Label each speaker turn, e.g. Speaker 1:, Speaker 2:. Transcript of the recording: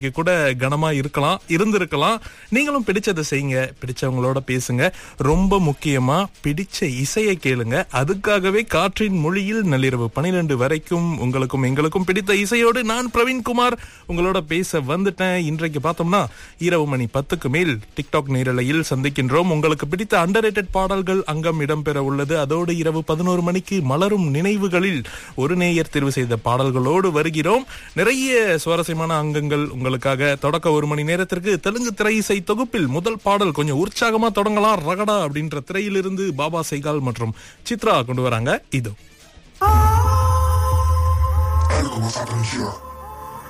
Speaker 1: இங்க கூட கனமா இருக்கலாம் இருந்திருக்கலாம் நீங்களும் பிடிச்சதை செய்யுங்க பிடிச்சவங்களோட பேசுங்க ரொம்ப முக்கியமா பிடிச்ச இசையை கேளுங்க அதுக்காகவே காற்றின் மொழியில் நள்ளிரவு பனிரெண்டு வரைக்கும் உங்களுக்கும் எங்களுக்கும் பிடித்த இசையோடு நான் பிரவீன்குமார் உங்களோட பேச வந்துட்டேன் இன்றைக்கு பார்த்தோம்னா இரவு மணி பத்துக்கு மேல் டிக்டாக் நேரலையில் சந்திக்கின்றோம் உங்களுக்கு பிடித்த அண்டர் பாடல்கள் அங்கம் இடம்பெற உள்ளது அதோடு இரவு பதினோரு மணிக்கு மலரும் நினைவுகளில் ஒரு நேயர் தேர்வு செய்த பாடல்களோடு வருகிறோம் நிறைய சுவாரஸ்யமான அங்கங்கள் உங்களுக்காக தொடக்க ஒரு மணி நேரத்திற்கு தெலுங்கு திரை இசை தொகுப்பில் முதல் பாடல் கொஞ்சம் உற்சாகமா தொடங்கலாம் ரகடா அப்படின்ற திரையிலிருந்து பாபா சைகால் மற்றும் சித்ரா கொண்டு வராங்க இதோ
Speaker 2: I don't know what's happening here.